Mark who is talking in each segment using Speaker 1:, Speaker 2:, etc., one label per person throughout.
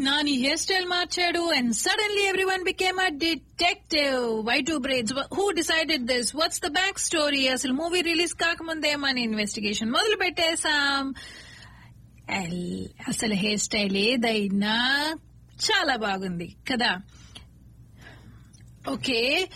Speaker 1: Nani hair style మార్చాడు and suddenly every one became a detective why two braids who decided this what's the back story అసలు movie release కాకముందే మన investigation మొదలు పెట్టేశాం ఎల్- అసలు హెయిర్ స్టైల్ ఏదైనా చాలా బాగుంది కదా ఓకే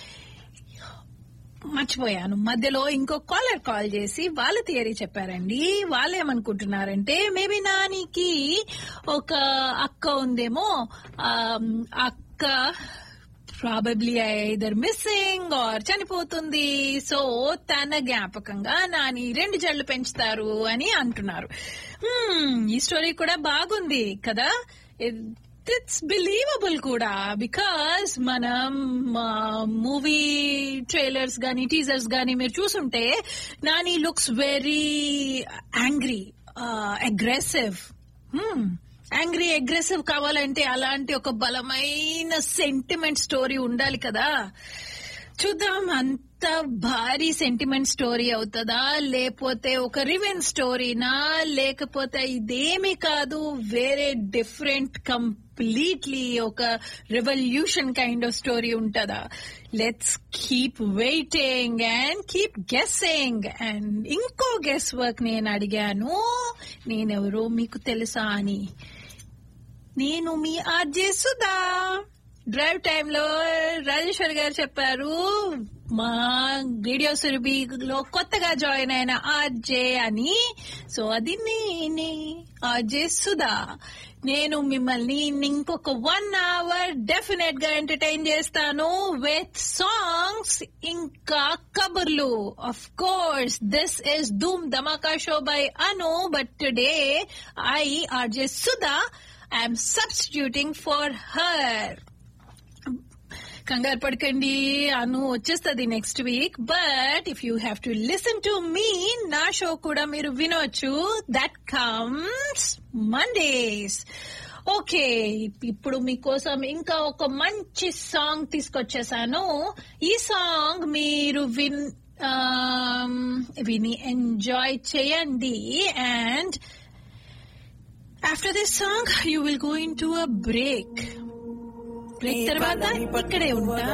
Speaker 1: మర్చిపోయాను మధ్యలో ఇంకో కాలర్ కాల్ చేసి వాళ్ళ థియరీ చెప్పారండి వాళ్ళు ఏమనుకుంటున్నారంటే మేబీ నానికి ఒక అక్క ఉందేమో ఆ, అక్క ప్రాబబ్లీ ఐదర్ మిస్సింగ్ ఆర్ చనిపోతుంది సో తన జ్ఞాపకంగా నాని రెండు జళ్ళు పెంచుతారు అని అంటున్నారు Hmm, ఈ స్టోరీ కూడా బాగుంది కదా ఇట్స్ బిలీవబుల్ కూడా బికాస్ మనం మూవీ ట్రైలర్స్ గానీ టీజర్స్ గానీ మీరు చూసుంటే Nani looks very angry aggressive angry aggressive కావాలంటే అలాంటి ఒక బలమైన సెంటిమెంట్ స్టోరీ ఉండాలి కదా చూద్దాం అంత భారీ సెంటిమెంట్ స్టోరీ అవుతుందా లేకపోతే ఒక రివెన్ స్టోరీనా లేకపోతే ఇదేమీ కాదు వేరే డిఫరెంట్ కంప్లీట్లీ ఒక రెవల్యూషన్ కైండ్ ఆఫ్ స్టోరీ ఉంటుందా let's keep waiting and keep guessing and ఇంకో గెస్ వర్క్ నేను అడిగాను నేనెవరో మీకు తెలుసా అని నేను మీ ఆర్జే సుధా డ్రైవ్ టైమ్ లో రాజేశ్వర్ గారు చెప్పారు మా రేడియో సురభిలో కొత్తగా జాయిన్ అయిన ఆర్జే అని సో అది నేనే ఆర్జే సుధా నేను మిమ్మల్ని ఇంకొక వన్ అవర్ డెఫినెట్ గా ఎంటర్టైన్ చేస్తాను విత్ సాంగ్స్ ఇంకా కబుర్లు of course this is Dhoom Dhamaka show by Anu but today I RJ Sudha I'm substituting for her కంగారు పడకండి అను వచ్చేస్తుంది next week but if you have to listen to me నా షో కూడా మీరు వినొచ్చు దట్ కమ్స్ మండేస్ ఓకే ఇప్పుడు మీకోసం ఇంకా ఒక మంచి సాంగ్ తీసుకొచ్చేసాను ఈ సాంగ్ మీరు విన్ ఆమ్, విని ఎంజాయ్ చేయండి and after this song you will go into a break break తర్వాత ఇక్కడే ఉంటా